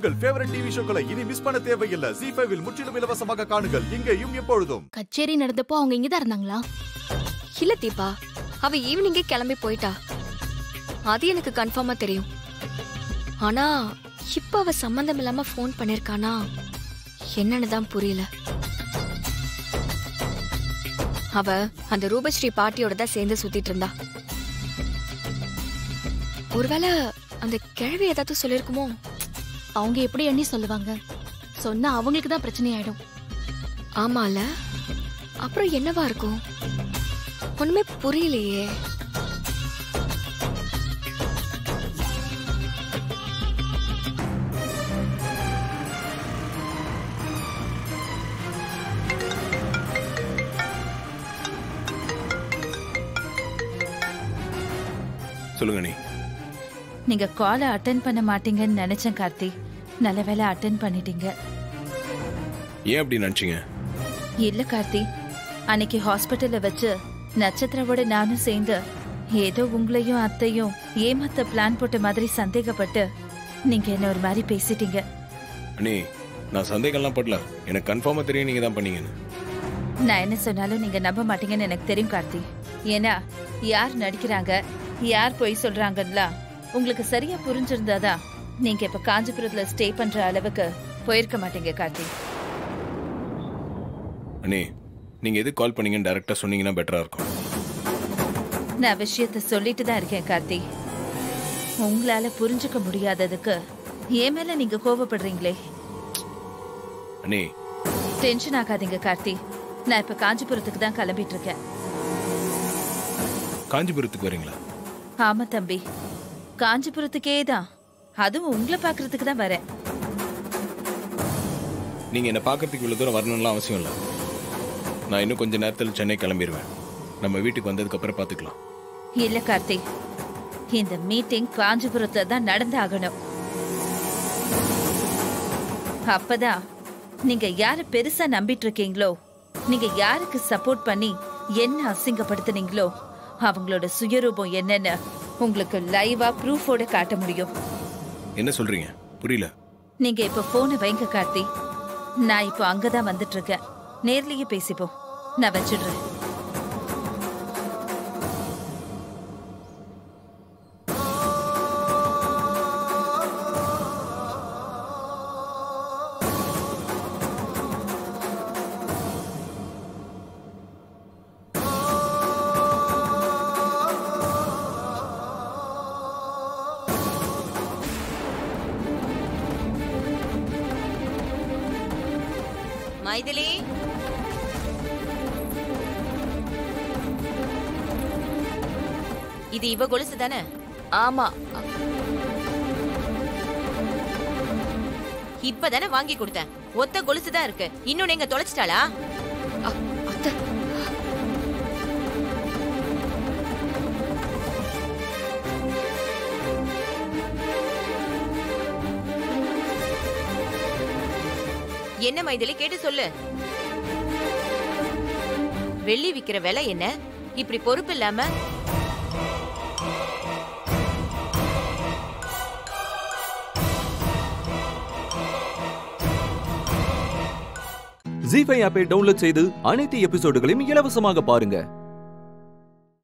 உங்கள் favourite TV ஷோக்களை இனி miss பண்ண தேவையில்லை ஜி ஃபைவில் முற்றிலும் இலவசமாக காணுங்கள் இங்கேயும் எப்பொழுதும் கச்சேரி நடந்தப்போ அவங்க இங்கதான் இருந்தாங்களா இல்ல தீபா அவ ஈவினிங்கே கிளம்பி போயிட்டா அது எனக்கு கன்ஃபார்மா தெரியும் ஆனா இப்ப அவ சம்மந்தம் இல்லாம ஃபோன் பண்ணிருக்கானா என்னன்னு தான் புரியல அவ அந்த ரூபஸ்ரீ பாட்டியோட தான் சேர்ந்து சுத்திட்டு இருந்தா ஒருவேளை அந்த கிழவி ஏதாவது சொல்லிருக்குமோ அவங்க எப்படி எண்ணி சொல்லுவாங்க சொன்னா அவங்களுக்கு தான் பிரச்சனை ஆயிடும் ஆமால அப்புறம் என்னவா இருக்கும் ஒண்ணுமே புரியலையே சொல்லுங்க நீ நீங்க காலை அட்டன் பண்ண மாட்டீங்கன்னு நினைச்சேன் கார்த்தி நல்ல வேளை அட்டன் பண்ணிட்டீங்க ஏன் அப்படி நினைச்சீங்க இல்ல கார்த்தி அன்னைக்கு ஹாஸ்பிட்டல்ல வச்சு நட்சத்திராவோட நானும் சேர்ந்து ஏதோ உங்களையும் அத்தையும் ஏமாத்த பிளான் போட்ட மாதிரி சந்தேகப்பட்டு நீங்க என்ன ஒரு மாதிரி பேசிட்டீங்க அண்ணி நான் சந்தேகம்லாம் படல எனக்கு கன்ஃபார்மா தெரியும் நீங்க தான் பண்ணீங்கன்னு நான் என்ன சொன்னாலும் நீங்க நம்ப மாட்டீங்கன்னு எனக்கு தெரியும் கார்த்தி ஏன்னா யார் நடிக்கிறாங்க யார் பொய் சொல்றாங்கலாம் உங்களுக்கு சரியா புரிஞ்சிருந்தாதா நீங்க இப்ப காஞ்சிபுரத்துல ஸ்டே பண்ற அளவுக்கு போயிருக்க மாட்டீங்க கார்த்தி அண்ணி நீங்க எது கால் பண்ணீங்கன்னு டைரக்டா சொன்னீங்கன்னா பெட்டரா இருக்கும் நான் விஷயத்த சொல்லிட்டு தான் இருக்கேன் கார்த்தி உங்களால புரிஞ்சுக்க முடியாததுக்கு என் மேல நீங்க கோவப்படுறீங்களே அண்ணி டென்ஷன் ஆகாதீங்க கார்த்தி நான் இப்ப காஞ்சிபுரத்துக்கு தான் கிளம்பிட்டு இருக்கேன் காஞ்சிபுரத்துக்கு வரீங்களா ஆமா தம்பி காஞ்சிபுரத்துக்கே தான் அதுவும் உங்களை பாக்குறதுக்கு தான் வரேன் நீங்க என்ன பார்க்கறதுக்கு இவ்வளவு தூரம் வரணும்லாம் அவசியம் இல்லை நான் இன்னும் கொஞ்ச நேரத்தில் சென்னை கிளம்பிடுவேன் நம்ம வீட்டுக்கு வந்ததுக்கு அப்புறம் பார்த்துக்கலாம் இல்ல கார்த்தி இந்த மீட்டிங் காஞ்சிபுரத்துல தான் நடந்தாகணும் அப்பதான் நீங்க யார பெருசா நம்பிட்டு இருக்கீங்களோ நீங்க யாருக்கு சப்போர்ட் பண்ணி என்ன அசிங்கப்படுத்துனீங்களோ அவங்களோட சுயரூபம் என்னன்னு உங்களுக்கு லைவா ப்ரூஃபோட காட்ட முடியும் என்ன சொல்றீங்க புரியல நீங்க இப்ப போனை வைங்க கார்த்தி நான் இப்போ அங்கதான் வந்துட்டு இருக்கேன் நேர்லயே பேசிப்போம் நான் வச்சிடுறேன் மைதிலி இது இவ கொலுசு தானே ஆமா இப்பதானே வாங்கி கொடுத்தேன் ஒத்த கொலுசு தான் இருக்கு இன்னொன்னு எங்க தொலைச்சிட்டாளா அ- அத்தை என்ன மைதிலி கேட்டு சொல்லு வெள்ளி விக்கிற விலை என்ன இப்படி பொறுப்பு இல்லாம ஜி ஃபைவ் ஆப்பை டவுன்லோட் செய்து அனைத்து எபிசோடுகளையும் இலவசமாக பாருங்க